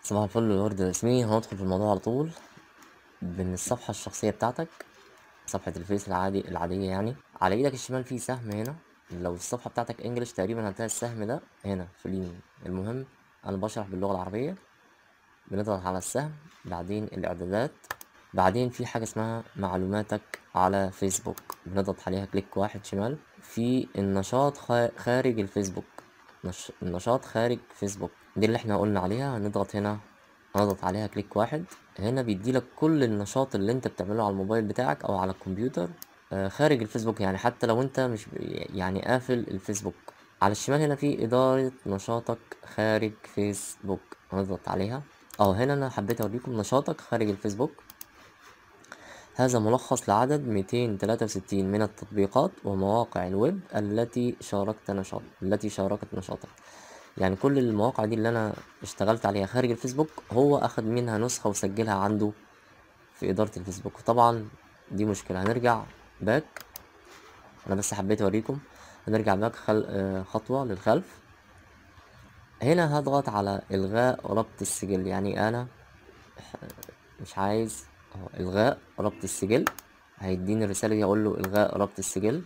صباح الفل والورد الرسمي هندخل في الموضوع على طول من الصفحة الشخصية بتاعتك صفحة الفيس العادي العادية يعني على ايدك الشمال في سهم هنا لو الصفحة بتاعتك انجلش تقريبا هتلاقي السهم ده هنا في اليمين المهم انا بشرح باللغة العربية بنضغط على السهم بعدين الاعدادات بعدين في حاجة اسمها معلوماتك على فيسبوك بنضغط عليها كليك واحد شمال في النشاط خا- خارج الفيسبوك نش... النشاط خارج فيسبوك دي اللي احنا قلنا عليها هنضغط هنا هنضغط عليها كليك واحد هنا بيديلك كل النشاط اللي انت بتعمله على الموبايل بتاعك او على الكمبيوتر آه، خارج الفيسبوك يعني حتى لو انت مش ب- يعني قافل الفيسبوك على الشمال هنا في إدارة نشاطك خارج فيسبوك هنضغط عليها اه هنا انا حبيت اوريكم نشاطك خارج الفيسبوك هذا ملخص لعدد 263 من التطبيقات ومواقع الويب التي شاركت نشاط التي شاركت نشاطك يعني كل المواقع دي اللي انا اشتغلت عليها خارج الفيسبوك هو اخد منها نسخة وسجلها عنده في إدارة الفيسبوك طبعا دي مشكلة هنرجع باك انا بس حبيت اوريكم هنرجع باك خل... آه، خطوة للخلف هنا هضغط على إلغاء ربط السجل يعني أنا مش عايز اهو إلغاء ربط السجل هيديني الرسالة دي أقول له إلغاء ربط السجل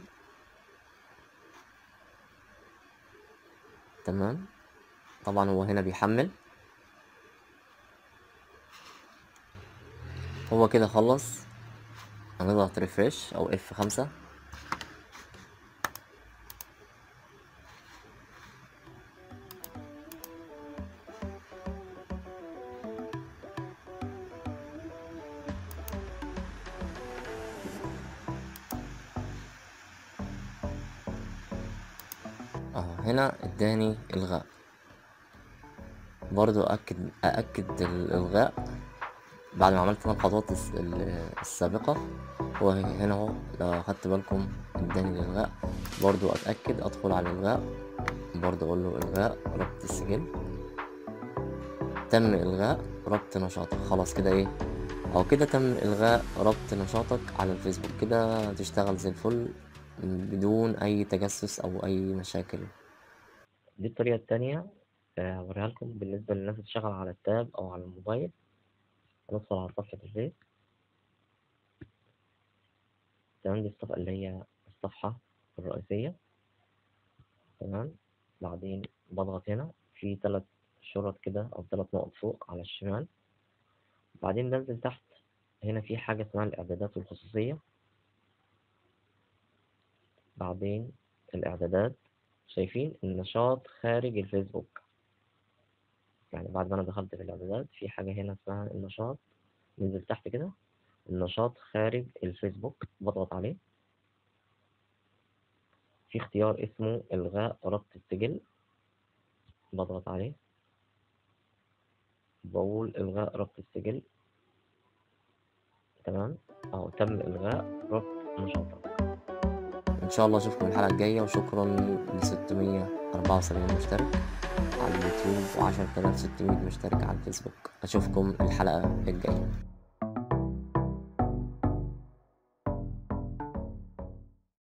تمام طبعا هو هنا بيحمل هو كده خلص هنضغط ريفرش أو اف خمسة اهو هنا اداني الغاء برضو اكد ااكد الالغاء بعد ما عملت انا الخطوات الس- ال- السابقة هو هنا اهو لو اخدت بالكم اداني الالغاء برضو اتاكد ادخل على الالغاء برضو اقول له الغاء ربط السجل تم الغاء ربط نشاطك خلاص كده ايه او كده تم الغاء ربط نشاطك على الفيسبوك كده تشتغل زي الفل بدون اي تجسس او اي مشاكل دي الطريقة التانية آه، هوريها لكم بالنسبة للناس اللي بتشتغل على التاب أو على الموبايل هندخل على صفحة الفيس تمام دي الصفحة اللي هي الصفحة الرئيسية تمام بعدين بضغط هنا في تلات شرط كده أو تلات نقط فوق على الشمال بعدين بنزل تحت هنا في حاجة اسمها الإعدادات والخصوصية بعدين الإعدادات شايفين النشاط خارج الفيسبوك يعني بعد ما أنا دخلت في الإعدادات في حاجة هنا اسمها النشاط ننزل تحت كده النشاط خارج الفيسبوك بضغط عليه في اختيار اسمه إلغاء ربط السجل بضغط عليه بقول إلغاء ربط السجل تمام أهو تم إلغاء ربط نشاطك إن شاء الله أشوفكم الحلقة الجاية وشكرا ل 674 مشترك على اليوتيوب و 10600 مشترك على الفيسبوك أشوفكم الحلقة الجاية